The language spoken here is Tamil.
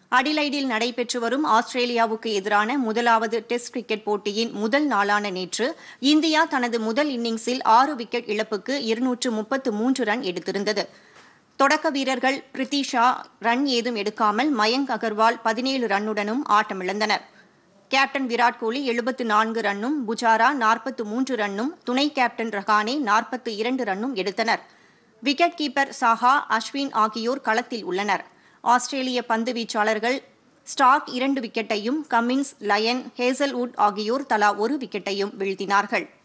அடிலைடில் நடைபெற்று வரும் ஆஸ்திரேலியாவுக்கு எதிரான முதலாவது டெஸ்ட் கிரிக்கெட் போட்டியின் முதல் நாளான நேற்று இந்தியா தனது முதல் இன்னிங்ஸில் ஆறு விக்கெட் இழப்புக்கு இருநூற்று முப்பத்து மூன்று ரன் எடுத்திருந்தது தொடக்க வீரர்கள் பிரித்தி ஷா ரன் ஏதும் எடுக்காமல் மயங்க் அகர்வால் பதினேழு ரன்னுடனும் ஆட்டமிழந்தனர் கேப்டன் விராட் கோலி எழுபத்து நான்கு ரன்னும் புஜாரா நாற்பத்து மூன்று ரன்னும் துணை கேப்டன் ரஹானே நாற்பத்து இரண்டு ரன்னும் எடுத்தனர் விக்கெட் கீப்பர் சாஹா அஸ்வின் ஆகியோர் களத்தில் உள்ளனர் ஆஸ்திரேலிய பந்து வீச்சாளர்கள் ஸ்டார்க் இரண்டு விக்கெட்டையும் கமின்ஸ் லயன் ஹேசல்வுட் ஆகியோர் தலா ஒரு விக்கெட்டையும் வீழ்த்தினார்கள்